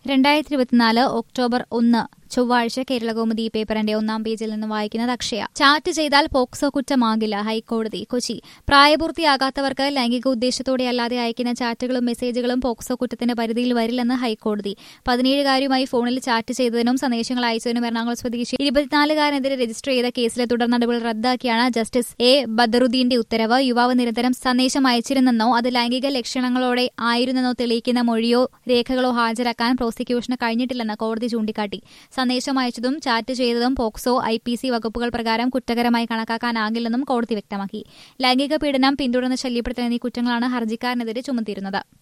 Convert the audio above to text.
രണ്ടായിരത്തി ഇരുപത്തിനാല് ഒക്ടോബർ ഒന്ന് ചൊവ്വാഴ്ച കേരളകൗമുദി പേപ്പറിന്റെ ഒന്നാം പേജിൽ നിന്ന് വായിക്കുന്നത് അക്ഷയ ചാറ്റ് ചെയ്താൽ പോക്സോ കുറ്റമാകില്ല ഹൈക്കോടതി കൊച്ചി പ്രായപൂർത്തിയാകാത്തവർക്ക് ലൈംഗിക ഉദ്ദേശത്തോടെ അല്ലാതെ അയക്കുന്ന ചാറ്റുകളും മെസ്സേജുകളും പോക്സോ കുറ്റത്തിന്റെ പരിധിയിൽ വരില്ലെന്ന് ഹൈക്കോടതി പതിനേഴുകാരുമായി ഫോണിൽ ചാറ്റ് ചെയ്തതിനും സന്ദേശങ്ങൾ അയച്ചതിനും എറണാകുളം സ്വദേശി ഇരുപത്തിനാലുകാരനെതിരെ രജിസ്റ്റർ ചെയ്ത കേസിലെ തുടർ നടപടികൾ റദ്ദാക്കിയാണ് ജസ്റ്റിസ് എ ബദറുദ്ദീന്റെ ഉത്തരവ് യുവാവ് നിരന്തരം സന്ദേശം അയച്ചിരുന്നെന്നോ അത് ലൈംഗിക ലക്ഷണങ്ങളോടെ ആയിരുന്നെന്നോ തെളിയിക്കുന്ന മൊഴിയോ രേഖകളോ ഹാജരാക്കാൻ പ്രോസിക്യൂഷന് കഴിഞ്ഞിട്ടില്ലെന്ന് കോടതി ചൂണ്ടിക്കാട്ടി സന്ദേശം അയച്ചതും ചാറ്റ് ചെയ്തതും പോക്സോ ഐ പി സി വകുപ്പുകൾ പ്രകാരം കുറ്റകരമായി കണക്കാക്കാനാകില്ലെന്നും കോടതി വ്യക്തമാക്കി ലൈംഗിക പീഡനം പിന്തുടർന്ന് ശല്യപ്പെടുത്തൽ എന്നീ കുറ്റങ്ങളാണ് ഹർജിക്കാരനെതിരെ ചുമത്തിയിരുന്നത്